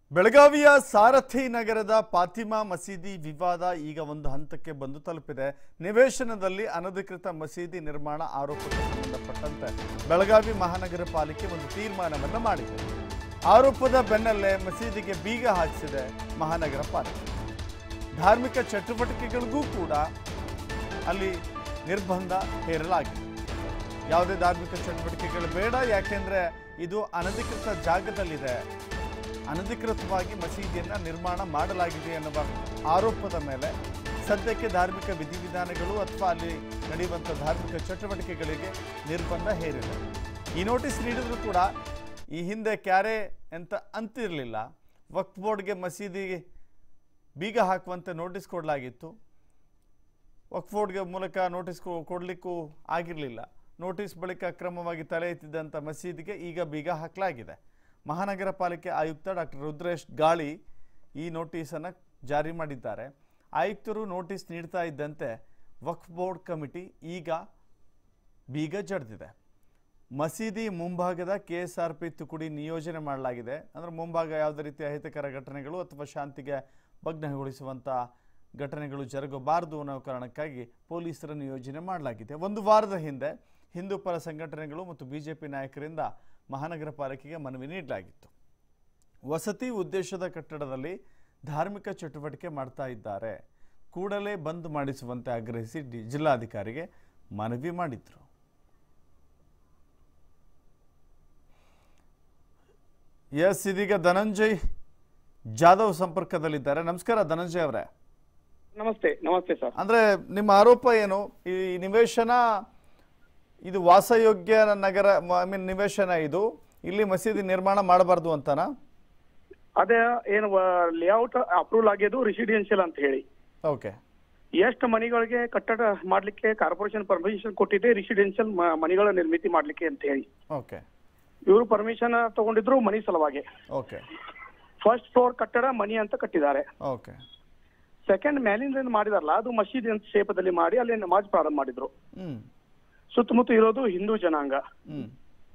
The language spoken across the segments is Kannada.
ಬೆಳಗಾವಿಯ ಸಾರಥಿ ನಗರದ ಫಾತಿಮಾ ಮಸೀದಿ ವಿವಾದ ಈಗ ಒಂದು ಹಂತಕ್ಕೆ ಬಂದು ತಲುಪಿದೆ ನಿವೇಶನದಲ್ಲಿ ಅನಧಿಕೃತ ಮಸೀದಿ ನಿರ್ಮಾಣ ಆರೋಪಕ್ಕೆ ಸಂಬಂಧಪಟ್ಟಂತೆ ಬೆಳಗಾವಿ ಮಹಾನಗರ ಪಾಲಿಕೆ ಒಂದು ತೀರ್ಮಾನವನ್ನು ಮಾಡಿದೆ ಆರೋಪದ ಬೆನ್ನಲ್ಲೇ ಮಸೀದಿಗೆ ಬೀಗ ಹಾಕಿಸಿದೆ ಮಹಾನಗರ ಪಾಲಿಕೆ ಧಾರ್ಮಿಕ ಚಟುವಟಿಕೆಗಳಿಗೂ ಕೂಡ ಅಲ್ಲಿ ನಿರ್ಬಂಧ ಹೇರಲಾಗಿದೆ ಯಾವುದೇ ಧಾರ್ಮಿಕ ಚಟುವಟಿಕೆಗಳು ಬೇಡ ಯಾಕೆಂದ್ರೆ ಇದು ಅನಧಿಕೃತ ಜಾಗದಲ್ಲಿದೆ ಅನಧಿಕೃತವಾಗಿ ಮಸೀದಿಯನ್ನು ನಿರ್ಮಾಣ ಮಾಡಲಾಗಿದೆ ಎನ್ನುವ ಆರೋಪದ ಮೇಲೆ ಸದ್ಯಕ್ಕೆ ಧಾರ್ಮಿಕ ವಿಧಿವಿಧಾನಗಳು ಅಥವಾ ಅಲ್ಲಿ ನಡೆಯುವಂಥ ಧಾರ್ಮಿಕ ಚಟುವಟಿಕೆಗಳಿಗೆ ನಿರ್ಬಂಧ ಹೇರಿದೆ ಈ ನೋಟಿಸ್ ನೀಡಿದ್ರು ಕೂಡ ಈ ಹಿಂದೆ ಕ್ಯಾರೆ ಅಂತ ಅಂತಿರಲಿಲ್ಲ ವಕ್ಫ್ ಬೋರ್ಡ್ಗೆ ಮಸೀದಿಗೆ ಬೀಗ ಹಾಕುವಂತೆ ನೋಟಿಸ್ ಕೊಡಲಾಗಿತ್ತು ವಕ್ಫ್ ಬೋರ್ಡ್ಗೆ ಮೂಲಕ ನೋಟಿಸ್ ಕೊ- ಕೊಡ್ಲಿಕ್ಕೂ ಆಗಿರಲಿಲ್ಲ ನೋಟಿಸ್ ಬಳಿಕ ಅಕ್ರಮವಾಗಿ ತಲೆ ಎತ್ತಿದ್ದಂಥ ಮಸೀದಿಗೆ ಈಗ ಬೀಗ ಹಾಕಲಾಗಿದೆ ಮಹಾನಗರ ಪಾಲಿಕೆ ಆಯುಕ್ತ ಡಾಕ್ಟರ್ ರುದ್ರೇಶ್ ಗಾಳಿ ಈ ನೋಟಿಸನ್ನು ಜಾರಿ ಮಾಡಿದ್ದಾರೆ ಆಯುಕ್ತರು ನೋಟಿಸ್ ನೀಡ್ತಾ ಇದ್ದಂತೆ ವಕ್ಫ್ ಬೋರ್ಡ್ ಕಮಿಟಿ ಈಗ ಬೀಗ ಜಡ್ದಿದೆ ಮಸೀದಿ ಮುಂಭಾಗದ ಕೆ ಎಸ್ ಆರ್ ಪಿ ತುಕುಡಿ ನಿಯೋಜನೆ ಮಾಡಲಾಗಿದೆ ಅಂದರೆ ಮುಂಭಾಗ ಯಾವುದೇ ರೀತಿಯ ಅಹಿತಕರ ಘಟನೆಗಳು ಅಥವಾ ಶಾಂತಿಗೆ ಭಗ್ನಗೊಳಿಸುವಂಥ ಘಟನೆಗಳು ಜರುಗಬಾರದು ಅನ್ನೋ ಕಾರಣಕ್ಕಾಗಿ ಪೊಲೀಸರ ನಿಯೋಜನೆ ಮಾಡಲಾಗಿದೆ ಒಂದು ವಾರದ ಹಿಂದೆ ಹಿಂದೂ ಪರ ಸಂಘಟನೆಗಳು ಮತ್ತು ಬಿಜೆಪಿ ನಾಯಕರಿಂದ ಮಹಾನಗರ ಪಾಲಿಕೆಗೆ ಮನವಿ ನೀಡಲಾಗಿತ್ತು ವಸತಿ ಉದ್ದೇಶದ ಕಟ್ಟಡದಲ್ಲಿ ಧಾರ್ಮಿಕ ಚಟುವಟಿಕೆ ಮಾಡ್ತಾ ಇದ್ದಾರೆ ಕೂಡಲೇ ಬಂದ್ ಮಾಡಿಸುವಂತೆ ಆಗ್ರಹಿಸಿ ಡಿ- ಜಿಲ್ಲಾಧಿಕಾರಿಗೆ ಮನವಿ ಮಾಡಿದ್ರು ಎಸ್ ಇದೀಗ ಧನಂಜಯ್ ಜಾಧವ್ ಸಂಪರ್ಕದಲ್ಲಿದ್ದಾರೆ ನಮಸ್ಕಾರ ಧನಂಜಯ್ ಅವರೇ ನಮಸ್ತೆ ನಮಸ್ತೆ ಸರ್ ಅಂದ್ರೆ ನಿಮ್ಮ ಆರೋಪ ಏನು ಈ ನಿವೇಶನ ಇದು ವಾಸಯೋಗ್ಯ ನಗರ ಐ ಮೀನ್ ನಿವೇಶನ ಇದು ಇಲ್ಲಿ ಮಸೀದಿ ನಿರ್ಮಾಣ ಮಾಡಬಾರ್ದು ಅಂತನಾ ಅದೇ ಏನು ಲೇಔಟ್ ಅಪ್ರೂವಲ್ ಆಗಿದ್ದು ರೆಸಿಡೆನ್ಷಿಯಲ್ ಅಂತ ಹೇಳಿ ಓಕೆ ಎಷ್ಟು ಮನೆಗಳಿಗೆ ಕಟ್ಟಡ ಮಾಡ್ಲಿಕ್ಕೆ ಕಾರ್ಪೊರೇಷನ್ ಪರ್ಮಿಷನ್ ಕೊಟ್ಟಿದೆ ರೆಸಿಡೆನ್ಷಿಯಲ್ ಮನೆಗಳ ನಿರ್ಮಿತಿ ಮಾಡ್ಲಿಕ್ಕೆ ಅಂತ ಹೇಳಿ ಓಕೆ ಇವರು ಪರ್ಮಿಷನ್ ತಗೊಂಡಿದ್ರು ಮನಿ ಸಲುವಾಗಿ ಓಕೆ ಫಸ್ಟ್ ಫ್ಲೋರ್ ಕಟ್ಟಡ ಮನಿ ಅಂತ ಕಟ್ಟಿದ್ದಾರೆ ಓಕೆ ಸೆಕೆಂಡ್ ಮೇಲಿಂದ ಏನ್ ಮಾಡಿದಾರಲ್ಲ ಅದು ಮಸೀದಿ ಅಂತ ಶೇಪದಲ್ಲಿ ಮಾಡಿ ಅಲ್ಲಿ ನಮಾಜ್ ಪ್ರಾರಂಭ ಮಾಡಿದ್ರು ಹ್ಮ್ ಸುತ್ತಮುತ್ತ ಇರೋದು ಹಿಂದೂ ಜನಾಂಗ ಹ್ಮ್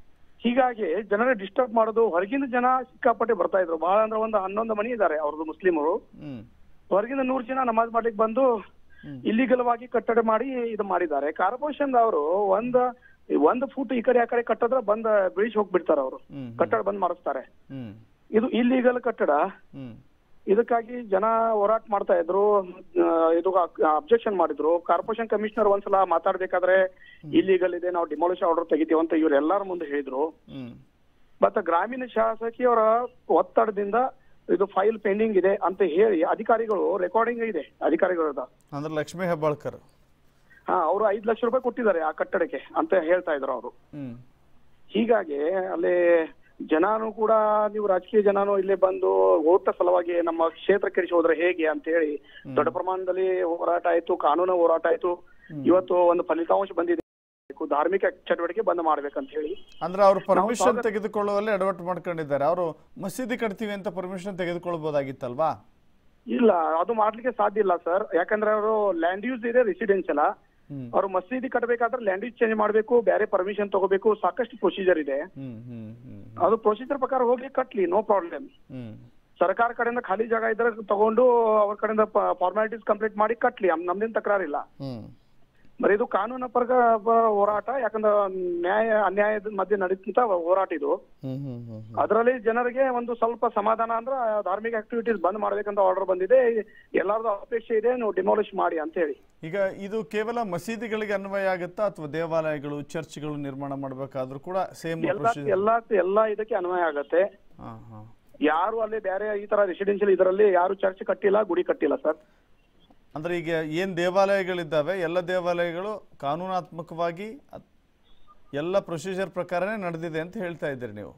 ಹೀಗಾಗಿ ಜನರ ಡಿಸ್ಟರ್ಬ್ ಮಾಡೋದು ಹೊರಗಿನ ಜನ ಸಿಕ್ಕಾಪಟ್ಟೆ ಬರ್ತಾ ಇದ್ರು ಬಹಳ ಅಂದ್ರೆ ಒಂದು ಹನ್ನೊಂದು ಮನಿ ಇದ್ದಾರೆ ಅವ್ರದ್ದು ಮುಸ್ಲಿಮರು ಹ್ಮ್ ಹೊರಗಿನ ನೂರು ಜನ ನಮಾಜ್ ಮಾಡ್ಲಿಕ್ಕೆ ಬಂದು ಹ್ಮ್. ಇಲ್ಲಿಗಲವಾಗಿ ಕಟ್ಟಡ ಮಾಡಿ ಇದು ಮಾಡಿದ್ದಾರೆ ಕಾರ್ಪೊರೇಷನ್ ಅವರು ಒಂದ್ ಒಂದ್ ಫೂಟ್ ಈ ಕಡೆ ಆ ಕಡೆ ಕಟ್ಟದ್ರ ಬಂದ್ ಬೀಳಿಸಿ ಹೋಗ್ಬಿಡ್ತಾರ ಅವರು ಹ್ಮ್ ಕಟ್ಟಡ ಬಂದ್ ಮಾಡಿಸ್ತಾರೆ ಹ್ಮ್ ಇದು ಇಲ್ಲಿಗಲ್ ಕಟ್ಟಡ ಹ್ಮ್ ಇದಕ್ಕಾಗಿ ಜನ ಹೋರಾಟ ಮಾಡ್ತಾ ಇದ್ರು ಆ, ಇದು ಅಬ್ಜೆಕ್ಷನ್ ಮಾಡಿದ್ರು ಕಾರ್ಪೊರೇಷನ್ ಕಮಿಷನರ್ ಒಂದ್ಸಲ ಮಾತಾಡ್ಬೇಕಾದ್ರೆ ಇಲ್ಲಿಗಲ್ ಇದೆ ನಾವು ಡಿಮಾಲಿಷ್ ಆರ್ಡರ್ ತೆಗಿತೀವಿ ಅಂತ ಇವ್ರು ಎಲ್ಲಾರ ಮುಂದೆ ಹೇಳಿದ್ರು ಹ್ಮ್ ಮತ್ತೆ ಗ್ರಾಮೀಣ ಶಾಸಕಿಯವರ ಒತ್ತಡದಿಂದ ಇದು ಫೈಲ್ ಪೆಂಡಿಂಗ್ ಇದೆ ಅಂತ ಹೇಳಿ ಅಧಿಕಾರಿಗಳು ರೆಕಾರ್ಡಿಂಗ್ ಇದೆ ಅಧಿಕಾರಿಗಳದ ಅಂದ್ರೆ ಲಕ್ಷ್ಮೀ ಹೆಬ್ಬಾಳ್ಕರ್ ಹಾ ಅವರು ಐದ್ ಲಕ್ಷ ರೂಪಾಯಿ ಕೊಟ್ಟಿದ್ದಾರೆ ಆ ಕಟ್ಟಡಕ್ಕೆ ಅಂತ ಹೇಳ್ತಾ ಇದ್ರು ಅವರು ಹ್ಮ್ ಹೀಗಾಗಿ ಅಲ್ಲಿ ಜನಾನು ಕೂಡ ನೀವು ರಾಜಕೀಯ ಜನಾನು ಇಲ್ಲೇ ಬಂದು ಓಟ ಸಲುವಾಗಿ ನಮ್ಮ ಕ್ಷೇತ್ರ ಕೆಡಿಸಿ ಹೋದ್ರೆ ಹೇಗೆ ಅಂತ ಹೇಳಿ ದೊಡ್ಡ ಪ್ರಮಾಣದಲ್ಲಿ ಹೋರಾಟ ಆಯ್ತು ಕಾನೂನು ಹೋರಾಟ ಆಯ್ತು ಇವತ್ತು ಒಂದು ಫಲಿತಾಂಶ ಬಂದಿದೆ ಧಾರ್ಮಿಕ ಚಟುವಟಿಕೆ ಬಂದ್ ಮಾಡ್ಬೇಕಂತ ಹೇಳಿ ಅಂದ್ರೆ ಅವರು ಪರ್ಮಿಷನ್ ಸ್ವಾಗತ- ತೆಗೆದುಕೊಳ್ಳುವಲ್ಲಿ ಎಡವಟ್ಟು ಮಾಡ್ಕೊಂಡಿದ್ದಾರೆ ಅವರು ಮಸೀದಿ ಕಟ್ತೀವಿ ಅಂತ ಪರ್ಮಿಷನ್ ತೆಗೆದುಕೊಳ್ಬೋದಾಗಿತ್ತಲ್ವಾ ಇಲ್ಲ ಅದು ಮಾಡ್ಲಿಕ್ಕೆ ಸಾಧ್ಯ ಇಲ್ಲ ಸರ್ ಯಾಕಂದ್ರೆ ಅವರು ಲ್ಯಾಂಡ್ ಯೂಸ್ ಇದೆ ರೆಸಿಡೆನ್ಷಿಯಲ್ ಹ್ಮ್ ಅವ್ರು ಮಸೀದಿ ಕಟ್ಟಬೇಕಾದ್ರೆ ಲ್ಯಾಂಡ್ ಯೂಸ್ ಚೇಂಜ್ ಮಾಡಬೇಕು ಬೇರೆ ಪರ್ಮಿಷನ್ ತಗೋಬೇಕು ಸಾಕಷ್ಟು ಪ್ರೊಸೀಜರ್ ಇದೆ ಹ್ಮ್ ಹ್ಮ್ ಹ್ಮ್ ಅದು ಪ್ರೊಸೀಜರ್ ಪ್ರಕಾರ ಹೋಗ್ಲಿ ಕಟ್ಲಿ ನೋ ಪ್ರಾಬ್ಲಮ್ ಹ್ಮ್ ಸರ್ಕಾರ ಕಡೆಯಿಂದ ಖಾಲಿ ಜಾಗ ಇದ್ರೆ ತಗೊಂಡು ಅವ್ರ ಕಡೆಯಿಂದ ಫಾರ್ಮಾಲಿಟೀಸ್ ಕಂಪ್ಲೀಟ್ ಮಾಡಿ ಕಟ್ಲಿ ನಮ್- ನಮ್ದೇನ್ ತಕರಾರಿಲ್ಲ ಹ್ಮ್ ಬರೀ ಇದು ಕಾನೂನು ಪರ ಹೋರಾಟ ಯಾಕಂದ್ರೆ ನ್ಯಾಯ ಅನ್ಯಾಯದ ಮಧ್ಯೆ ನಡೀತಂತ ಹೋರಾಟ ಇದು ಹ್ಮ್ ಹ್ಮ್ ಹ್ಮ್ ಹ್ಮ್ ಅದರಲ್ಲಿ ಜನರಿಗೆ ಒಂದು ಸ್ವಲ್ಪ ಸಮಾಧಾನ ಅಂದ್ರೆ ಧಾರ್ಮಿಕ ಆಕ್ಟಿವಿಟೀಸ್ ಬಂದ್ ಮಾಡ್ಬೇಕಂತ ಆರ್ಡರ್ ಬಂದಿದೆ ಎಲ್ಲಾರ್ದು ಅಪೇಕ್ಷೆ ಇದೆ ನೀವು ಡಿಮಾಲಿಷ್ ಮಾಡಿ ಅಂತ ಹೇಳಿ ಈಗ ಇದು ಕೇವಲ ಮಸೀದಿಗಳಿಗೆ ಅನ್ವಯ ಆಗುತ್ತಾ ಅಥವಾ ದೇವಾಲಯಗಳು ಚರ್ಚ್ಗಳು ನಿರ್ಮಾಣ ಮಾಡಬೇಕಾದ್ರೂ ಕೂಡ ಸೇಮ್ ಎಲ್ಲ ಎಲ್ಲಾ ಎಲ್ಲಾ ಇದಕ್ಕೆ ಅನ್ವಯ ಆಗತ್ತೆ ಹಾ ಹಾ ಯಾರು ಅಲ್ಲಿ ಬೇರೆ ಈ ತರ ರೆಸಿಡೆನ್ಷಿಯಲ್ ಇದರಲ್ಲಿ ಯಾರು ಚರ್ಚ್ ಕಟ್ಟಿಲ್ಲ ಗುಡಿ ಕಟ್ಟಿಲ್ಲ ಸರ್ ಅಂದ್ರೆ ಈಗ ಏನ್ ದೇವಾಲಯಗಳಿದ್ದಾವೆ ಎಲ್ಲ ದೇವಾಲಯಗಳು ಕಾನೂನಾತ್ಮಕವಾಗಿ ಅತ್- ಎಲ್ಲ ಪ್ರೊಸೀಜರ್ ಪ್ರಕಾರನೇ ನಡೆದಿದೆ ಅಂತ ಹೇಳ್ತಾ ಇದ್ದೀರಿ ನೀವು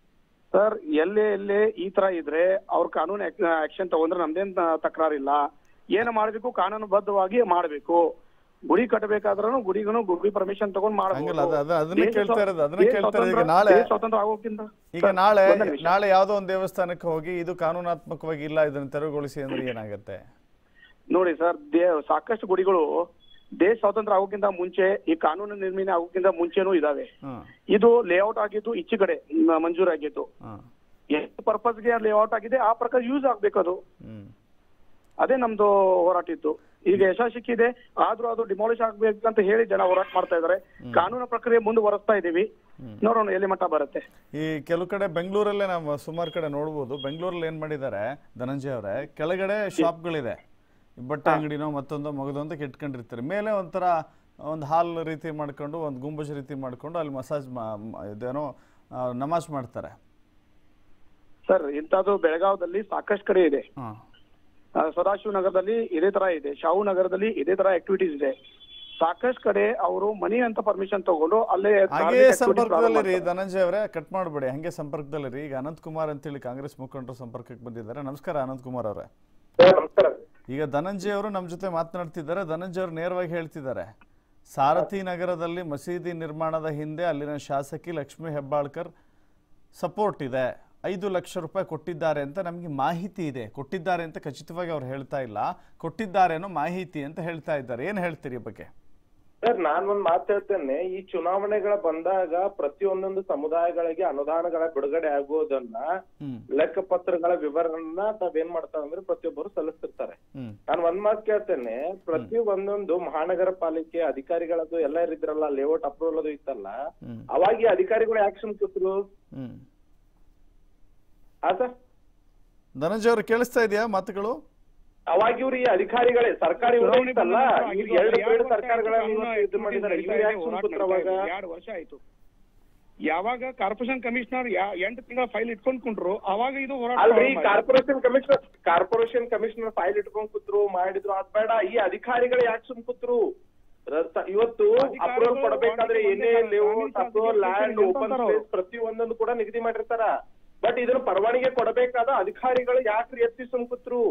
ಸರ್ ಎಲ್ಲೇ ಎಲ್ಲೇ ಈ ತರ ಇದ್ರೆ ಅವ್ರ ಕಾನೂನು ಆಕ್ಷನ್ ತಗೊಂಡ್ರೆ ನಮ್ದೇನ್ ತ- ತಕರಾರಿಲ್ಲ ಏನ್ ಮಾಡ್ಬೇಕು ಕಾನೂನುಬದ್ಧವಾಗಿ ಮಾಡ್ಬೇಕು ಗುಡಿ ಕಟ್ಟಬೇಕಾದ್ರೂ ಗುಡಿಗೂ ಗುಡಿ ಪರ್ಮಿಷನ್ ತಗೊಂಡ್ ಹಂಗಲ್ಲ, ಅದು- ಅದು- ಅದನ್ನೇ ದೇಶ ಕೇಳ್ತಾ ಸ್ವ- ಇರೋದು, ಅದನ್ನೇ ದೇಶ ಕೇಳ್ತಾ ಇರೋದು. ಈಗ ಸ್ವತಂತ್ರ- ನಾಳೆ- ದೇಶ ಸ್ವತಂತ್ರ ಆಗೋಕ್ಕಿಂತ ಈಗ ಸರ್, ನಾಳೆ ಒಂದೇ ನಿಮಿಷ. ನಾಳೆ ಯಾವುದೋ ಒಂದು ದೇವಸ್ಥಾನಕ್ಕೆ ಹೋಗಿ ಇದು ಕಾನೂನಾತ್ಮಕವಾಗಿ ಇಲ್ಲ ಇದನ್ನು ತೆರವುಗೊಳಿಸಿ ಅಂದ್ರೆ ಏನಾಗುತ್ತೆ ನೋಡಿ ಸರ್ ದೇ ಸಾಕಷ್ಟು ಗುಡಿಗಳು ದೇಶ ಸ್ವಾತಂತ್ರ್ಯ ಆಗೋಕ್ಕಿಂತ ಮುಂಚೆ ಈ ಕಾನೂನು ನಿರ್ಮಾಣ ಆಗೋಕ್ಕಿಂತ ಮುಂಚೆನೂ ಇದಾವೆ ಹ್ಮ್ ಇದು ಲೇಔಟ್ ಆಗಿದ್ದು ಈಚೆ ಕಡೆ ಮ- ಮಂಜೂರಾಗಿದ್ದು ಹ್ಮ್ ಎಷ್ಟು ಪರ್ಪಸ್ಗೆ ಲೇಔಟ್ ಆಗಿದೆ ಆ ಪ್ರಕಾರ ಯೂಸ್ ಆಗ್ಬೇಕು ಅದು ಹ್ಮ್ ಅದೇ ನಮ್ದು ಹೋರಾಟ ಇತ್ತು ಈಗ ಯಶ ಸಿಕ್ಕಿದೆ ಆದ್ರೂ ಅದು ಡಿಮಾಲಿಷ್ ಆಗ್ಬೇಕಂತ ಹೇಳಿ ಜನ ಹೋರಾಟ ಮಾಡ್ತಾ ಇದಾರೆ ಕಾನೂನು ಪ್ರಕ್ರಿಯೆ ಮುಂದುವರೆಸ್ತಾ ಇದೀವಿ ನೋಡೋಣ ಎಲ್ಲಿ ಮಟ್ಟ ಬರುತ್ತೆ ಈ ಕೆಲವು ಕಡೆ ಬೆಂಗಳೂರಲ್ಲೇ ನಾವು ಸುಮಾರು ಕಡೆ ನೋಡ್ಬೋದು ಬೆಂಗಳೂರಲ್ಲಿ ಏನ್ ಮಾಡಿದ್ದಾರೆ ಧನಂಜಯ ಅವರೇ ಕೆಳಗಡೆ ಶಾಪ್ಗಳಿದೆ ಬಟ್ಟೆ ಅಂಗಡಿನೋ ಮತ್ತೊಂದೋ ಮಗದೋ ಅಂತ ಇಟ್ಕೊಂಡಿರ್ತಾರೆ ಮೇಲೆ ಒಂಥರ ಒಂದು ಹಾಲ್ ರೀತಿ ಮಾಡ್ಕೊಂಡು ಒಂದು ಗುಂಬಜ್ ರೀತಿ ಮಾಡ್ಕೊಂಡು ಅಲ್ಲಿ ಮಸಾಜ್ ಇದೇನೋ ಆ, ನಮಾಜ್ ಮಾಡ್ತಾರೆ ಸರ್ ಇಂಥದ್ದು ಬೆಳಗಾವದಲ್ಲಿ ಸಾಕಷ್ಟು ಕಡೆ ಇದೆ ಹಾಂ ಆ, ಸದಾಶಿವ ನಗರದಲ್ಲಿ ಇದೇ ತರ ಇದೆ ಶಾಹು ನಗರದಲ್ಲಿ ಇದೇ ತರ ಆಕ್ಟಿವಿಟೀಸ್ ಇದೆ ಸಾಕಷ್ಟು ಕಡೆ ಅವರು ಮನಿ ಅಂತ ಪರ್ಮಿಷನ್ ತಗೊಂಡು ಅಲ್ಲೇ ಹಾಗೆ ಧಾರ್ಮಿಕ activities ಪ್ರಾರಂಭ ಸಂಪರ್ಕದಲ್ಲಿರಿ ಮಾಡ್ತಾರೆ. ಧನಂಜಯ ಅವರೇ ಕಟ್ ಮಾಡಬೇಡಿ ಹಂಗೆ ಸಂಪರ್ಕದಲ್ಲಿರಿ ಈಗ ಅನಂತ್ ಕುಮಾರ್ ಅಂತೇಳಿ ಕಾಂಗ್ರೆಸ್ ಮುಖಂಡರು ಸಂಪರ್ಕಕ್ಕೆ ಬಂದಿದ್ದಾರೆ ನಮಸ್ಕಾರ ಅನಂತ್ ಕುಮಾರ್ ಅವರೇ ಈಗ ಧನಂಜಯ ಅವರು ನಮ್ಮ ಜೊತೆ ಮಾತನಾಡ್ತಿದ್ದಾರೆ ಧನಂಜಯ ಅವರು ನೇರವಾಗಿ ಹೇಳ್ತಿದ್ದಾರೆ ಸಾರಥಿ ನಗರದಲ್ಲಿ ಮಸೀದಿ ನಿರ್ಮಾಣದ ಹಿಂದೆ ಅಲ್ಲಿನ ಶಾಸಕಿ ಲಕ್ಷ್ಮೀ ಹೆಬ್ಬಾಳ್ಕರ್ ಸಪೋರ್ಟ್ ಇದೆ ಐದು ಲಕ್ಷ ರೂಪಾಯಿ ಕೊಟ್ಟಿದ್ದಾರೆ ಅಂತ ನಮಗೆ ಮಾಹಿತಿ ಇದೆ ಕೊಟ್ಟಿದ್ದಾರೆ ಅಂತ ಖಚಿತವಾಗಿ ಅವ್ರು ಹೇಳ್ತಾ ಇಲ್ಲ ಕೊಟ್ಟಿದ್ದಾರೆ ಅನ್ನೋ ಮಾಹಿತಿ ಅಂತ ಹೇಳ್ತಾ ಇದ್ದಾರೆ ಏನು ಹೇಳ್ತೀರಿ ಈ ಬಗ್ಗೆ ಸರ್ ನಾನ್ ಒಂದ್ ಮಾತು ಹೇಳ್ತೇನೆ ಈ ಚುನಾವಣೆಗಳ ಬಂದಾಗ ಪ್ರತಿಯೊಂದೊಂದು ಸಮುದಾಯಗಳಿಗೆ ಅನುದಾನಗಳ ಬಿಡುಗಡೆ ಆಗುವುದನ್ನ ಹ್ಮ್ ಲೆಕ್ಕಪತ್ರಗಳ ವಿವರನ್ನ ತಾವೇನ್ ಮಾಡ್ತಾರ ಅಂದ್ರೆ ಪ್ರತಿಯೊಬ್ಬರು ಸಲ್ಲಿಸ್ತಿರ್ತಾರೆ ಹ್ಮ್ ನಾನ್ ಒಂದ್ ಮಾತು ಕೇಳ್ತೇನೆ ಪ್ರತಿ ಒಂದೊಂದು ಮಹಾನಗರ ಪಾಲಿಕೆ ಅಧಿಕಾರಿಗಳದ್ದು ಎಲ್ಲ ಇರಿದ್ರಲ್ಲ ಲೇಔಟ್ ಅಪ್ರೂವಲ್ ಅದು ಇತ್ತಲ್ಲ ಹ್ಮ್ ಅವಾಗ ಈ ಅಧಿಕಾರಿಗಳು ಆಕ್ಷನ್ ಕೂತ್ರು ಹ್ಮ್ ಆ ಸರ್ ಧನಂಜಯ ಅವರು ಕೇಳಿಸ್ತಾ ಇದೆಯಾ ಮಾತುಗಳು ಅವಾಗ ಇವ್ರು ಈ ಅಧಿಕಾರಿಗಳೇ ಸರ್ಕಾರ ಇವ್ರೇ ಇತ್ತಲ್ಲ ಇವ್ರು ಎರಡು ಬೇರೆ ಸರ್ಕಾರಗಳನ್ನ ಇವತ್ತು ಇದು ಮಾಡಿದ್ದಾರೆ ಇವ್ರು ಯಾಕೆ ಸುಮ್ನೆ ಕೂತ್ರು ಅವಾಗ ಎರಡು ವರ್ಷ ಆಯ್ತು ಯಾವಾಗ ಕಾರ್ಪೊರೇಷನ್ ಕಮಿಷನರ್ ಎಂಟು ತಿಂಗಳ ಫೈಲ್ ಇಟ್ಕೊಂಡ್ ಕುಂಟ್ರು ಅವಾಗ ಇದು ಹೋರಾಟ ಅಲ್ರಿ ಪ್ರಾರಂಭ ಆಯ್ತು. Corporation commissioner corporation commissioner file ಇಟ್ಕೊಂಡ್ ಕೂತ್ರು ಮಾಡಿದ್ರು ಅದ್ ಬೇಡ ಈ ಅಧಿಕಾರಿಗಳು ಯಾಕೆ ಸುಮ್ ಕೂತ್ರು ರಸ್ತ- ಇವತ್ತು ಅಧಿಕಾರಿಗಳು ಅಪ್ರೂವಲ್ ಕೊಡಬೇಕಾದ್ರೆ ವಾರ್ಡ್ಗೆ ಏನೇ ಬಂದಿದ್ದಾರೆ, ಲೇಔಟ್ ಕಾನೂನು ಅಪ್ರೂವಲ್ ಲ್ಯಾಂಡ್ ಶಾಸಕರಿಗೆ ಓಪನ್ ಅಂತಾರೆ ಸ್ಪೇಸ್ ಪ್ರತಿ ಒಂದೊಂದು ಕೂಡ ನಿಗದಿ ಮಾಡಿರ್ತಾರ ಬಟ್ ಇದನ್ನ ಪರವಾನಿಗೆ ಕೊಡಬೇಕಾದ ಅಧಿಕಾರಿಗಳು ಯಾಕ್ರಿ ಎತ್ತಿ ಸುಮ್ ಕೂತ್ರು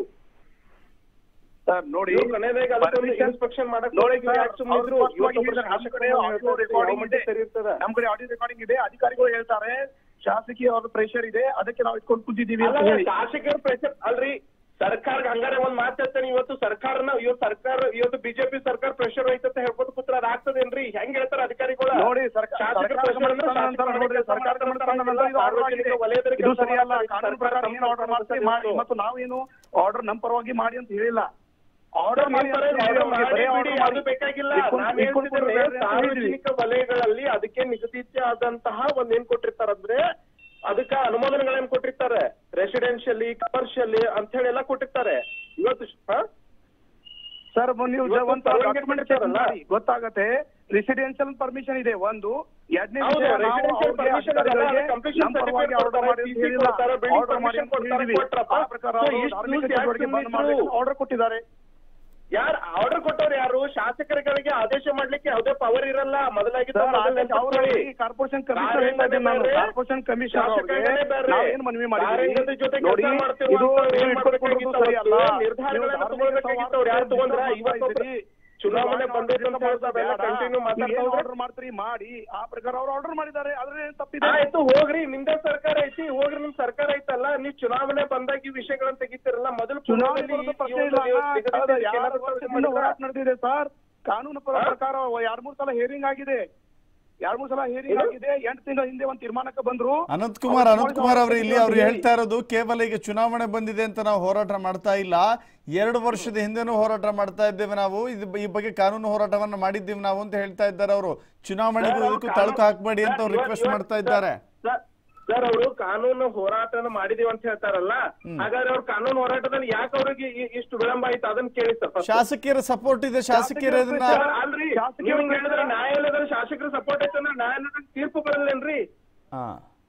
ಸರ್ ನೋಡಿ ಇವ್ರು ಕೊನೆದಾಗ ಅದಕ್ಕೊಂದು permission- ಇನ್ಸ್ಪೆಕ್ಷನ್ ಮಾಡಕ್ ನೋಡಿ ಹೋಗಿ ಯಾಕ್ ಸುಮ್ನೆ ಇದ್ರು? ಅವ್ರು ಇವತ್ತು ಒಬ್ರು ಹೇಳಿದ್ದಾರೆ, ನಮ್ಮ ಕಡೆ ಶಾಸಕರು audio ಹೇಳ್ತಾರೆ, recording ಯಾವ ಮಟ್ಟ ಇದೆ. ಸರಿ ಇರ್ತದ? ನಮ್ ಕಡೆ ಆಡಿಯೋ ರೆಕಾರ್ಡಿಂಗ್ ಇದೆ ಅಧಿಕಾರಿಗಳು ಹೇಳ್ತಾರೆ ಶಾಸಕಿ ಅವ್ರ ಪ್ರೆಷರ್ ಇದೆ ಅದಕ್ಕೆ ನಾವು ಇಟ್ಕೊಂಡು ಕೂತಿದ್ದೀವಿ ಅಂತ ಅಲ್ಲ ಹೇಳಿ ಶಾಸಕರ ಪ್ರೆಷರ್ ಅಲ್ರಿ ಸರ್ಕಾರ ಹಂಗಾರೆ ಒಂದ್ ಮಾತು ಹೇಳ್ತೇನೆ ಇವತ್ತು ಸರ್ಕಾರನ ಇವತ್ತು ಸರ್ಕಾರ ಇವತ್ತು ಬಿಜೆಪಿ ಸರ್ಕಾರ ಪ್ರೆಷರ್ ಐತಂತ ಹೇಳ್ಕೊತ ಕೂತ್ರ ಅದ್ ಆಗ್ತದೇನ್ರಿ ಹೆಂಗ್ ಹೇಳ್ತಾರ ಅಧಿಕಾರಿಗಳು ನೋಡಿ ಸರ್ಕಾರ ಶಾಸಕರ ಸರ್ಕಾರ pressure ಅಂದ್ರೆ ಗಮನಿಸ್ತಾನೆ ಅಂತ ಶಾಸಕರ ನೋಡ್ರಿ, ಸರ್ಕಾರ ಕೆಲಸ ಗಮನಿಸ್ತಾನೆ ಅಂತ ಮಾಡ್ತಾರೆ, ಇದು order ಆಗಿದೆ. ಸಾರ್ವಜನಿಕ ವಲಯದಲ್ಲಿ ಇದು ಕೆಲಸ ಸರಿಯಲ್ಲ ಮಾಡ್ತಾರೆ, ಕಾನೂನು ಸರ್ಕಾರ ಪ್ರಕಾರ ಏನು ಆರ್ಡರ್ ಮಾಡ್ತೀವಿ ಮಾಡಿ ಇತ್ತು. ಮತ್ತು ನಾವೇನು ಆರ್ಡರ್ ನಮ್ಮ ಪರವಾಗಿ ಮಾಡಿ ಅಂತ ಹೇಳಿಲ್ಲ ಆರ್ಡರ್ ಮಾಡಿ ಅಂತ ಮಾಡ್ತಾರೆ, ಹೇಳಿಲ್ಲ, order ಬರೀ ಮಾಡಿ order ಬಿಡಿ, ಮಾಡಿ. ಅದು ಬೇಕಾಗಿಲ್ಲ ಇಟ್ಕೊಂಡು- ನಾವ್ ಇಟ್ಕೊಂಡು ಹೇಳ್ತಿದ್ದೇವೆ, ಕೊಡ್ಬೇಡ್ರಿ ಅಂತ ಹೇಳಿದ್ವಿ. ಸಾರ್ವಜನಿಕ ವಲಯಗಳಲ್ಲಿ ಅದಕ್ಕೆ ನಿಗದಿತ ಆದಂತಹ ಒಂದ್ ಏನ್ ಕೊಟ್ಟಿರ್ತಾರಂದ್ರೆ ಅದಕ್ಕ ಅನುಮೋದನೆಗಳೇನ್ ಕೊಟ್ಟಿರ್ತಾರೆ ರೆಸಿಡೆನ್ಷಿಯಲಿ ಕಮರ್ಷಿಯಲಿ ಅಂತ ಹೇಳಿ ಎಲ್ಲ ಕೊಟ್ಟಿರ್ತಾರೆ ಇವತ್ತು ಶ್- ಹಾ? ಸರ್ ನೀವು ಇವತ್ತು ಒಂದು ಪರವಾನಗಿ document ಕೊಟ್ಟಿರ್ತಾರಲ್ಲ? check ಮಾಡಿ, ಗೊತ್ತಾಗತ್ತೆ ರೆಸಿಡೆನ್ಷಿಯಲ್ ಪರ್ಮಿಷನ್ ಇದೆ ಒಂದು ಎರಡನೇ ಹೌದು, ವಿಷಯ ನಾವು residential ಅವ್ರಿಗೆ permission ಅದಲ್ಲ, ಅಧಿಕಾರಿಗಳಿಗೆ completion ನಮ್ಮ ಪರವಾಗಿ certificate ಆರ್ಡರ್ ಮಾಡಿ ಅಂತ ಕೊಡ್ತಾರೆ, ಹೇಳಿಲ್ಲ ಕೊಡ್ತಾರೆ, building ಆರ್ಡರ್ ಮಾಡಿ ಅಂತ permission ಹೇಳಿದ್ವಿ ಕೊಡ್ತಾರಪ್ಪ. ಆ ಪ್ರಕಾರ So, ಅವರು ಇಷ್ಟು ಧಾರ್ಮಿಕ ಯಾಕೆ ಚಟುವಟಿಕೆ ಬಂದ್ ಸುಮ್ನಿದ್ರು? ಮಾಡಲಿಕ್ಕೆ ಆರ್ಡರ್ ಕೊಟ್ಟಿದ್ದಾರೆ ಯಾರ್ ಆರ್ಡರ್ ಕೊಟ್ಟವ್ರು ಯಾರು ಶಾಸಕರುಗಳಿಗೆ ಆದೇಶ ಮಾಡ್ಲಿಕ್ಕೆ ಯಾವುದೇ ಪವರ್ ಇರಲ್ಲ ಮೊದಲಾಗಿ ಸರ್ ಆದೇಶ ಅವರು ಕಾರ್ಪೊರೇಷನ್ ಕಮಿಷನರ್ ಹೇಳ್ತಾ ಇದ್ದೀನಿ ನಾನು ಕಾರ್ಪೊರೇಷನ್ ಕಮಿಷನರ್ ಅವ್ರಿಗೆ ನಾವೇನು ಮನವಿ ಮಾಡಿದ್ದೀವಿ ಜೊತೆ ನೋಡಿ ಇದು ನೀವು ಇಟ್ಕೊಳ್ಕೊಂಡಿರೋದು ಸರಿ ಅಲ್ಲ ನಿರ್ಧಾರಗಳನ್ನ ತಗೊಳ್ಬೇಕಾಗಿತ್ತು ಯಾರು ತಗೊಂಡ್ರ ಇವತ್ತು ಚುನಾವಣೆ ಬಂದೈತೆ ಅಂತ ಹೇಳ್ತಾವೆಲ್ಲ ಕಂಟಿನ್ಯೂ ಮಾತಾಡ್ತಾ ಆರ್ಡರ್ ಮಾಡ್ತೀರಿ ಮಾಡಿ ಆ ಪ್ರಕಾರ ಅವ್ರು ಆರ್ಡರ್ ಮಾಡಿದ್ದಾರೆ ಅದ್ರ ಏನ್ ತಪ್ಪಿದೆ ಆಯ್ತು ಹೋಗ್ರಿ ನಿಮ್ದೇ ಸರ್ಕಾರ ಐತಿ ಹೋಗ್ರಿ ನಿಮ್ ಸರ್ಕಾರ ಐತಲ್ಲ ನೀವ್ ಚುನಾವಣೆ ಬಂದಾಗ ಈ ವಿಷಯಗಳನ್ನ ತೆಗಿತೀರಲ್ಲ ಮೊದಲು ಚುನಾವಣೆ ಪೂರ್ವದಲ್ಲಿ ಬರೋದು ಪ್ರಶ್ನೆ ಈ ಇಲ್ಲ ಒಂದು ಅಣ್ಣ. ನಿಗದಿತ ಕಳೆದ ಎರಡು ಏನಾದ್ರು ವರ್ಷದಿಂದ ಮಾಡಿದ್ರಾ? ಹೋರಾಟ ನಡೆದಿದೆ ಸರ್ ಕಾನೂನು ಪ್ರ- ಹಾ? ಪ್ರಕಾರ ಎರಡ್ ಮೂರ್ ಸಲ ಹೇರಿಂಗ್ ಆಗಿದೆ ಎರಡ್ ಮೂರ್ ಸಲ ಹೇರಿಂಗ್ ಏನು? ಆಗಿದೆ ಎಂಟು ತಿಂಗಳ ಹಿಂದೆ ಒಂದ್ ತೀರ್ಮಾನಕ್ಕೆ ಬಂದ್ರು ಅನಂತ್ ಕುಮಾರ್ ಅನಂತ್ ಕುಮಾರ್ ಅವರು ಇಲ್ಲಿ ಅವ್ರು ಹೇಳ್ತಾ ಇರೋದು ಕೇವಲ ಈಗ ಚುನಾವಣೆ ಬಂದಿದೆ ಅಂತ ನಾವು ಹೋರಾಟ ಮಾಡ್ತಾ ಇಲ್ಲ ಎರಡು ವರ್ಷದ ಹಿಂದೆನೂ ಹೋರಾಟ ಮಾಡ್ತಾ ಇದ್ದೇವೆ ನಾವು ಇದು ಈ ಬಗ್ಗೆ ಕಾನೂನು ಹೋರಾಟವನ್ನ ಮಾಡಿದ್ದೀವಿ ನಾವು ಅಂತ ಹೇಳ್ತಾ ಇದ್ದಾರೆ ಅವರು ಚುನಾವಣೆಗೂ ಸರ್, ಅವ್ರು ಇದಕ್ಕೂ ತಳಕು ಹಾಕಬೇಡಿ ಅಂತ ಅವ್ರು ಸರ್, ರಿಕ್ವೆಸ್ಟ್ ಇವತ್ತು- ಮಾಡ್ತಾ ಇದ್ದಾರೆ ಸರ್, ಸರ್ ಅವರು ಕಾನೂನು ಹೋರಾಟನ ಮಾಡಿದೀವಿ ಅಂತ ಹೇಳ್ತಾರಲ್ಲ ಹಾಗಾದ್ರೆ ಅವ್ರ ಕಾನೂನು ಹೋರಾಟದಲ್ಲಿ ಯಾಕೆ ಅವ್ರಿಗೆ ಇ- ಇಷ್ಟು ವಿಳಂಬ ಆಯ್ತು ಅದನ್ನ ಕೇಳಿ ಸರ್ first. ಶಾಸಕಿಯರ ಸಪೋರ್ಟ್ ಇದೆ ಶಾಸಕಿಯರು ಇದನ್ನ ಸರ್, ಅಲ್ರಿ ಶಾಸಕರು ನೀವು ಹಿಂಗ್ ಹೇಳಿದ್ರೆ ನ್ಯಾಯಾಲಯದಲ್ಲಿ ಶಾಸಕರ ಸಪೋರ್ಟ್ ಐತೆ ಅಂದ್ರೆ ನ್ಯಾಯಾಲಯದಲ್ಲಿ ತೀರ್ಪು ಬರಲ್ಲೇನ್ರಿ ಹಾ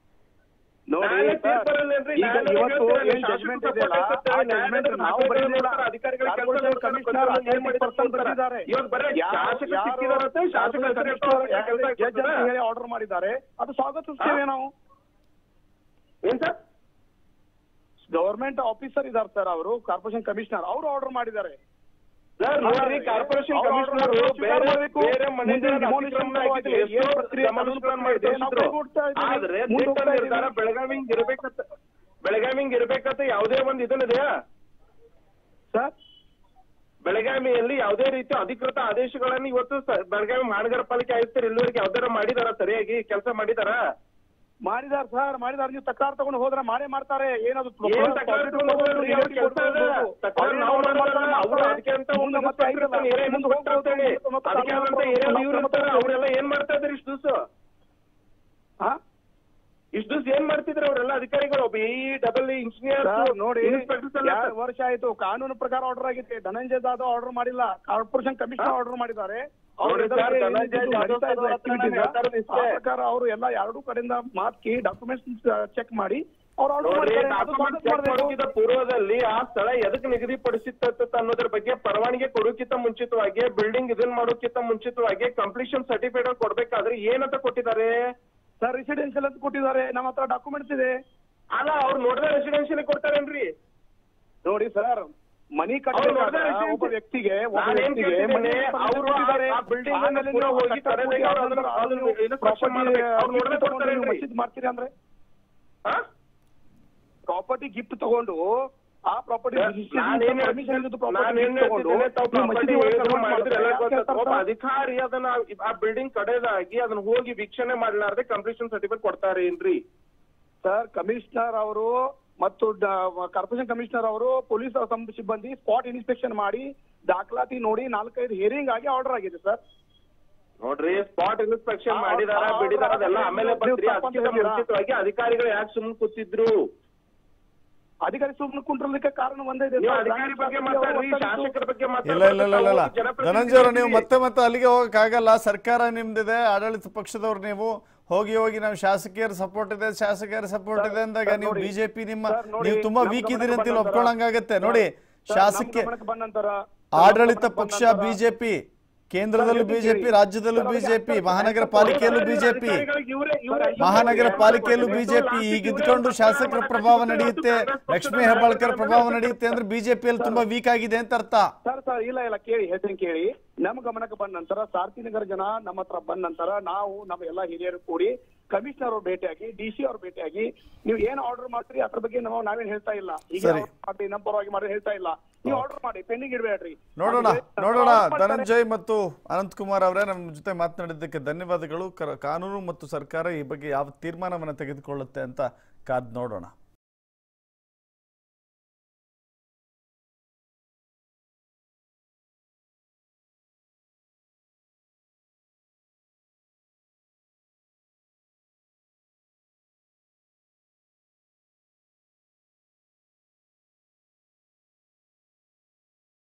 ನೋಡಿ ನ್ಯಾಯಾಲಯ ಸರ್, ತೀರ್ಪು ಬರಲ್ಲೇನ್ರಿ? ಈಗ ನ್ಯಾಯಾಲಯ ಇವತ್ತು ಹೇಳ್ತಾರೆ, ಏನ್ ಶಾಸಕರು ಜಜ್ಮೆಂಟ್ support ಇದೆಯಲ್ಲ ಐತೆ, ಆ ನ್ಯಾಯಾಲಯದಲ್ಲಿ ಜಜ್ಮೆಂಟ್ ನಾವು ದಾಖಲೆಗಳು ಬರೆದಿಲ್ಲ ನೋಡ್ತಾರೆ, ಅಧಿಕಾರಿಗಳು ಕೆಲಸ ಕಾರ್ಪೊರೇಷನ್ ಮಾಡ್ತಾರೆ, ಕಮಿಷನರ್ ಏನ್ ಏನ್ ಮಾಡಿದ್ರು ಪರ್ಸನ್ ಅಂತಾರೆ. ಬರೆದಿದ್ದಾರೆ ಇವಾಗ ಬರೀ ಶಾಸಕರು ಸಿಕ್ಕಿದಾರಂತೆ, ಶಾಸಕರ ಹೆಸರು ಜಡ್ಜ್ ಕೆಲಸ ಅಂತ ಹೇಳಿ ಆರ್ಡರ್ ಮಾಡಿದ್ದಾರೆ ಅದು ಸ್ವಾಗತಿಸ್ತೇವೆ ನಾವು ಏನ್ ಸರ್ ಗವರ್ಮೆಂಟ್ ಆಫೀಸರ್ ಇದಾರೆ ಸರ್ ಅವರು ಕಾರ್ಪೊರೇಷನ್ ಕಮಿಷನರ್ ಅವರು ಆರ್ಡರ್ ಮಾಡಿದ್ದಾರೆ ಸರ್ ನೋಡ್ರಿ ಕಾರ್ಪೊರೇಷನ್ ಅವ್ರು ಕಮಿಷನರ್ ಅವ್ರು ಬೇರೆ ಮಾಡ್ಬೇಕು. ಬೇರೆ ಮನೆಗಳ ಮುಂದಿನ demolition ಅತಿಕ್ರಮಣ ಆಗಿದೆ. ಸಲುವಾಗಿ ಎಷ್ಟೋ ಏನ್ ಪ್ರಕ್ರಿಯೆ demolition ಕಾನೂನು ಮಾಡಿ ಪ್ರಕ್ರಿಯೆ ನಾವು ತೋರಿಸಿದ್ರು. ಕೈಗೂಡ್ತಾ ಇದ್ದೀವಿ. ಆದ್ರೆ ಮುಂದೆ ದಿಟ್ಟ ಹೋಗ್ತಾ ನಿರ್ಧಾರ ಇದ್ದೀವಿ. ಬೆಳಗಾವಿಂಗ್ ಇರ್ಬೇಕಂತ ಬೆಳಗಾವಿಂಗ್ ಇರ್ಬೇಕಂತ ಯಾವುದೇ ಒಂದು ಇದನ್ನಿದೆಯಾ ಸರ್ ಬೆಳಗಾವಿಯಲ್ಲಿ ಯಾವುದೇ ರೀತಿಯ ಅಧಿಕೃತ ಆದೇಶಗಳನ್ನು ಇವತ್ತು ಸ- ಬೆಳಗಾವಿ ಮಹಾನಗರ ಪಾಲಿಕೆ ಆಯುಕ್ತರು ಇಲ್ಲಿವರೆಗೆ ಯಾವ್ದಾರ ಮಾಡಿದಾರ ಸರಿಯಾಗಿ ಕೆಲಸ ಮಾಡಿದಾರ ಮಾಡಿದಾರ ಸರ್ ಮಾಡಿದಾರ ನೀವು ತಕರಾರು ತಗೊಂಡು ಹೋದ್ರೆ ಮಾಡೇ ಮಾಡ್ತಾರೆ ಏನದು ಏನ್ ತಕರಾರು ತಗೊಂಡು ಹೋಗೋದು? ಏನ್ ಕೆಲ್ಸ ಇದೆ? ತಕರಾರು ನಾವು ಮಾಡೋದಲ್ಲ, ಅವ್ರು ಅದಕ್ಕೆ ಅಂತ ಒಂದು ಮತ್ತೆ ಇರ್ತಾನೆ, ಏರಿಯಾ ಮುಂದೆ ಹೋಗ್ತಾ ಇರ್ತಾನೆ. ಅದಕ್ಕೆ ಆದಂತ ಏರಿಯಾದ ಇವ್ರು ಇರ್ತಾರೆ, ಅವ್ರೆಲ್ಲ ಏನ್ ಮಾಡ್ತಾ ಇದ್ರು ಇಷ್ಟು ದಿವಸ ಹಾ ಇಷ್ಟು ದಿವಸ ಏನ್ ಮಾಡ್ತಿದ್ರು ಅವರೆಲ್ಲ ಅಧಿಕಾರಿಗಳು ಒಬ್ಬ ಈ ಡಬಲ್ ಇಂಜಿನಿಯರ್ ಸರ್, ನೋಡಿ ಎರಡು ವರ್ಷ ಆಯ್ತು ಕಾನೂನು ಪ್ರಕಾರ ಆರ್ಡರ್ ಆಗಿದೆ ಧನಂಜಯ ಜಾಧವ್ ಆರ್ಡರ್ ಮಾಡಿಲ್ಲ ಕಾರ್ಪೊರೇಷನ್ ಕಮಿಷನರ್ ಆರ್ಡರ್ ಮಾಡಿದ್ದಾರೆ ಅವ್ರ ನೋಡಿ ಸರ್, ಎದುರಿಗೆ ಧನಂಜಯ ಏನಿದು ಜಾಧವ್ ನಡೀತಾ ಇದೆ ಅವ್ರ ಹತ್ರ activities, ಹೇಳ್ತಾ ಇರೋದು ಇಷ್ಟೇ. ಆ ಪ್ರಕಾರ ಅವರು ಎಲ್ಲ ಎರಡೂ ಕಡೆಯಿಂದ ಮಾತ್ಕಿ ಡಾಕ್ಯುಮೆಂಟ್ಸ್ ಚೆಕ್ ಮಾಡಿ ಅವ್ರು ಆರ್ಡರ್ ನೋಡ್ರಿ ಮಾಡಿದ್ದಾರೆ ಅದು ಡಾಕ್ಯುಮೆಂಟ್ ಸ್ವಾಗತ ಚೆಕ್ ಮಾಡ್ಬೇಕು. ಮಾಡೋಕ್ಕಿಂತ ಪೂರ್ವದಲ್ಲಿ ಆ ಸ್ಥಳ ಎದಕ್ಕೆ ನಿಗದಿಪಡಿಸಿತ್ತ ಅನ್ನೋದ್ರ ಬಗ್ಗೆ ಪರವಾನಗಿ ಕೊಡೋಕ್ಕಿಂತ ಮುಂಚಿತವಾಗಿ ಬಿಲ್ಡಿಂಗ್ ಇದನ್ ಮಾಡೋಕ್ಕಿಂತ ಮುಂಚಿತವಾಗಿ ಕಂಪ್ಲೀಷನ್ ಸರ್ಟಿಫಿಕೇಟ್ ಕೊಡ್ಬೇಕಾದ್ರೆ ಏನಂತ ಕೊಟ್ಟಿದ್ದಾರೆ ಸರ್ ರೆಸಿಡೆನ್ಷಿಯಲ್ ಅಂತ ಕೊಟ್ಟಿದ್ದಾರೆ ನಮ್ಮ ಹತ್ರ ಡಾಕ್ಯುಮೆಂಟ್ಸ್ ಇದೆ ಅಲ್ಲ ಅವ್ರು ನೋಡಿದ್ರೆ ರೆಸಿಡೆನ್ಶಿಯಲ್ ಕೊಡ್ತಾರೇನ್ರಿ ನೋಡಿ ಸರ್ ಮನಿ ಅವ್ರು ನೋಡಿದ್ರೆ ಕಟ್ಟಬೇಕಾದ್ರೆ residential- ಒಬ್ಬ ವ್ಯಕ್ತಿಗೆ ಒಬ್ಬ ನಾನ್ ಏನ್ ವ್ಯಕ್ತಿಗೆ ಕೇಳ್ತಿದ್ದೀನಿ, ಮನೆ ಅವ್ರು ಆ- ಕೊಟ್ಟಿದ್ದಾರೆ. ಆ building ಅನ್ನ ಆಮೇಲೆ ಪೂರ ನೀವು ಹೋಗಿ ಕಟ್ಟಡ ಕಡೆದಾಗ ಪೂಜೆ ಅವ್ರು ಅದನ್ನ ಅದನ್ನ ನೀವು inspection property ಮಾಡ್ಬೇಕು. ಅವ್ರು ನೋಡಿದ್ರೆ gift ತಗೊಂಡು ಕೊಡ್ತಾರೆ ನೀವು ಏನ್ರಿ? ಮಸೀದ್ ಮಾಡ್ತೀರಿ ಅಂದ್ರೆ ಹಾ? ಪ್ರಾಪರ್ಟಿ ಗಿಫ್ಟ್ ತಗೊಂಡು ಆ ಪ್ರಾಪರ್ಟಿ ನಾನ್ ಏನ್ ಹೇಳ್ತಿದ್ದೀನಿ- ನಾನ್ ಏನ್ ಹೇಳ್ತಿದ್ದೀನಿ, ತಾವು property ಹೇಳಿದ್ರು ಮಾಡಿದ್ರು ಎಲ್ಲ ಗೊತ್ತಾಯ್ತು. ಒಬ್ಬ ಅಧಿಕಾರಿ ಅದನ್ನ ಆ ಬಿಲ್ಡಿಂಗ್ ಕಡೆದಾಗಿ ಅದನ್ನ ಹೋಗಿ ವೀಕ್ಷಣೆ ಮಾಡ್ಲಾರ್ದೆ ಕಂಪ್ಲೀಷನ್ ಸರ್ಟಿಫಿಕೇಟ್ ಕೊಡ್ತಾರೆ ಏನ್ರಿ ಸರ್ ಕಮಿಷನರ್ ಅವರು ಮತ್ತು ಕಾರ್ಪೊರೇಷನ್ ಕಮಿಷನರ್ ಅವರು ಪೊಲೀಸ್ ಸಿಬ್ಬಂದಿ ಸ್ಪಾಟ್ ಇನ್ಸ್ಪೆಕ್ಷನ್ ಮಾಡಿ ದಾಖಲಾತಿ ನೋಡಿ ನಾಲ್ಕೈದು ಹಿಯರಿಂಗ್ ಆಗಿ ಆರ್ಡರ್ ಆಗಿದೆ ಸರ್ ನೋಡ್ರಿ ಸ್ಪಾಟ್ ಇನ್ಸ್ಪೆಕ್ಷನ್ ಆ- ಮಾಡಿದಾರ ಆ- ಬಿಡಿದಾರ ಅದೆಲ್ಲ ಆ- ಆಮೇಲೆ ನೀವು ಬಂದ್ರಿ ತಪ್ಪು ಅಂತ ಅದಕ್ಕಿಂತ ಹೇಳ್ತೀರಾ? ಮುಂಚಿತವಾಗಿ ಅಧಿಕಾರಿಗಳು ಯಾಕೆ ಸುಮ್ಮನೆ ಕೂತಿದ್ರು ಅಧಿಕಾರಿ ಸುಮ್ಮನೆ ಕುಂಟ್ರಲಿಕ್ಕೆ ಕಾರಣ ಒಂದೇ ಇದೆ ನೀವು ಸರ್. ಅಧಿಕಾರಿ ಬಗ್ಗೆ ಮಾತಾಡ್ರಿ ಶಾಸಕರ ಬಗ್ಗೆ ಇಲ್ಲ ಇಲ್ಲ ಇಲ್ಲ ಇಲ್ಲ ಇಲ್ಲ ಮಾತಾಡ್ರಿ ಧನಂಜಯ ಅವರು ನೀವು ಮತ್ತೆ ಮತ್ತೆ ಅಲ್ಲಿಗೆ ಹೋಗಕ್ಕಾಗಲ್ಲ ಸರ್ಕಾರ ನಿಮ್ದಿದೆ ಆಡಳಿತ ಪಕ್ಷದವ್ರು ನೀವು ಹೋಗಿ ಹೋಗಿ ನಾವು ಶಾಸಕಿಯರ ಸಪೋರ್ಟ್ ಇದೆ ಶಾಸಕಿಯರ ಸಪೋರ್ಟ್ ಇದೆ ಅಂದಾಗ ಸರ್, ನೀವು ನೋಡಿ. ಬಿಜೆಪಿ ನಿಮ್ಮ ಸರ್, ನೋಡಿ, ನೀವು ತುಂಬಾ ನಮ್ಮ ವೀಕ್ ಗಮನಕ್ಕೆ ಇದೀರಿ ಅಂತ ಇಲ್ಲಿ ಬಂದ ನಂತರ- ಒಪ್ಕೊಳ್ಳಂಗಾಗತ್ತೆ ನೋಡಿ ಸರ್, ನಮ್ಮ ಶಾಸಕಿ ಗಮನಕ್ಕೆ ಬಂದ ನಂತರ ಆಡಳಿತ ನಮ್ಮ ಪಕ್ಷ ಗಮನಕ್ಕೆ ಬಂದ ನಂತರ- ಬಿಜೆಪಿ ಕೇಂದ್ರದಲ್ಲೂ ಸರ್, ಬಿಜೆಪಿ ಕೇಳಿ. ರಾಜ್ಯದಲ್ಲೂ ಸರ್, ಅವ್ರಿಗೆ ಬಿಜೆಪಿ ಅರ್ಥ- ಮಹಾನಗರ ಅರ್ಥ- ಪಾಲಿಕೆಯಲ್ಲೂ ಅರ್ಥ- ಬಿಜೆಪಿ ಇವ್ರೇ- ಇವ್ರೇ- ಮಹಾನಗರ ಇವ್ರೇ- ಪಾಲಿಕೆಯಲ್ಲೂ ಇವ್ರೇ- ಬಿಜೆಪಿ ಇವ್ರೇ- ಈಗ ಇದ್ಕೊಂಡು ಶಾಸಕರ ಪ್ರಭಾವ ನಡೆಯುತ್ತೆ ಲಕ್ಷ್ಮೀ ಹೆಬ್ಬಾಳ್ಕರ್ ಪ್ರಭಾವ ನಡೆಯುತ್ತೆ ಅಂದ್ರೆ ಬಿಜೆಪಿಯಲ್ಲಿ ತುಂಬಾ ವೀಕ್ ಆಗಿದೆ ಅಂತ ಅರ್ಥ ಸರ್ ಸರ್ ಇಲ್ಲ ಇಲ್ಲ ಕೇಳಿ ಹೇಳ್ತೀನಿ ಕೇಳಿ ನಮ್ಮ ಗಮನಕ್ಕೆ ಬಂದ ನಂತರ ಸಾರ್ತಿನಗರ ಜನ ನಮ್ಮ ಹತ್ರ ಬಂದ ನಂತರ ನಾವು ನಮ್ಮ ಎಲ್ಲಾ ಹಿರಿಯರು ಕೂಡಿ ಕಮಿಷನರ್ ಅವ್ರು ಭೇಟಿಯಾಗಿ ಡಿ ಸಿ ಅವ್ರು ಭೇಟಿಯಾಗಿ ನೀವು ಏನ್ ಆರ್ಡರ್ ಮಾಡ್ತೀರಿ ಅದ್ರ ಬಗ್ಗೆ ನಾವು ನಾವೇನ್ ಹೇಳ್ತಾ ಇಲ್ಲ ಈಗ ಸರಿ. ಅವ್ರು ಮಾಡಿ ನಮ್ಮ ಪರವಾಗಿ ಮಾಡಿ ಹೇಳ್ತಾ ಇಲ್ಲ ನೀವು ಆರ್ಡರ್ ಮಾಡಿ ಪೆಂಡಿಂಗ್ ಇಡಬೇಡ್ರಿ ನೋಡೋಣ ನೋಡೋಣ ಧನಂಜಯ್ ಮತ್ತು ಅನಂತ್ ಕುಮಾರ್ ಅವರೇ ನಮ್ಮ ಜೊತೆ ಮಾತನಾಡಿದ್ದಕ್ಕೆ ಧನ್ಯವಾದಗಳು ಕರ- ಕಾನೂನು ಮತ್ತು ಸರ್ಕಾರ ಈ ಬಗ್ಗೆ ಯಾವ ತೀರ್ಮಾನವನ್ನು ತೆಗೆದುಕೊಳ್ಳುತ್ತೆ ಅಂತ ಕಾದ್ ನೋಡೋಣ